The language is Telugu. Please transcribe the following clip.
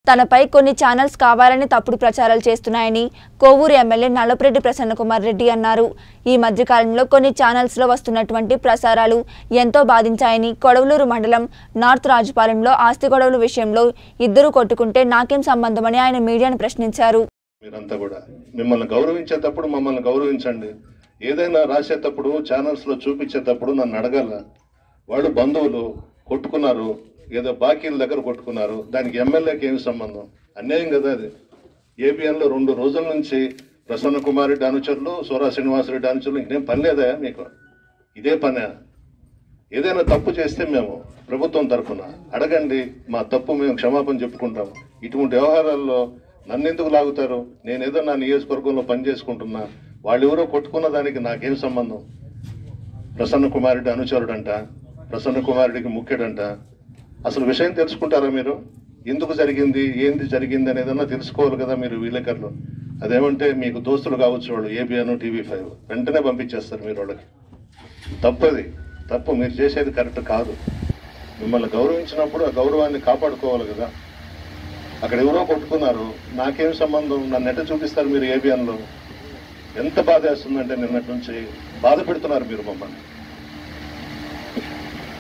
తనపై కొన్ని ఛానల్స్ కావాలని తప్పుడు ప్రచారాలు చేస్తున్నాయని కోవూరు ఎమ్మెల్యే నల్లపురెడ్డి ప్రసన్నకుమార్ రెడ్డి అన్నారు ఈ మధ్యకాలంలో కొన్ని ఛానల్స్లో వస్తున్నటువంటి ప్రసారాలు ఎంతో బాధించాయని కొడవలూరు మండలం నార్త్ రాజుపాలెంలో ఆస్తి గొడవల విషయంలో ఇద్దరు కొట్టుకుంటే నాకేం సంబంధమని ఆయన మీడియాను ప్రశ్నించారు మీరంతా కూడా మిమ్మల్ని గౌరవించేటప్పుడు మమ్మల్ని గౌరవించండి ఏదైనా రాసేటప్పుడు ఛానల్స్లో చూపించేటప్పుడు నన్ను అడగాల వాళ్ళు బంధువులు కొట్టుకున్నారు ఏదో బాకీల దగ్గర కొట్టుకున్నారు దానికి ఎమ్మెల్యేకి ఏమి సంబంధం అన్యాయం కదా అది ఏబిఎన్లో రెండు రోజుల నుంచి ప్రసన్న కుమార్ రెడ్డి అనుచరులు సోరా శ్రీనివాసరెడ్డి అనుచరులు ఇంకేం పని లేదా మీకు ఇదే పనే ఏదైనా తప్పు చేస్తే మేము ప్రభుత్వం తరఫున అడగండి మా తప్పు మేము క్షమాపణ చెప్పుకుంటాము ఇటువంటి వ్యవహారాల్లో నన్ను ఎందుకు లాగుతారు నేనేదో నా నియోజకవర్గంలో పని చేసుకుంటున్నా వాళ్ళు ఎవరో కొట్టుకున్న దానికి నాకేం సంబంధం ప్రసన్న కుమారుడి అనుచరుడంట ప్రసన్న కుమారుడికి ముఖ్యుడంట అసలు విషయం తెలుసుకుంటారా మీరు ఎందుకు జరిగింది ఏంది జరిగింది అనేదన్నా తెలుసుకోవాలి కదా మీరు విలేకరులు అదేమంటే మీకు దోస్తులు కావచ్చు వాళ్ళు ఏబిఎన్ టీవీ ఫైవ్ వెంటనే పంపించేస్తారు మీరు వాళ్ళకి తప్పది తప్పు మీరు చేసేది కరెక్ట్ కాదు మిమ్మల్ని గౌరవించినప్పుడు ఆ గౌరవాన్ని కాపాడుకోవాలి కదా అక్కడ ఎవరో కొట్టుకున్నారు నాకేం సంబంధం నన్ను ఎట్ట చూపిస్తారు మీరు ఏబిఎన్లో ఎంత బాధ వేస్తుందంటే నిన్నటి నుంచి బాధ పెడుతున్నారు మీరు మమ్మల్ని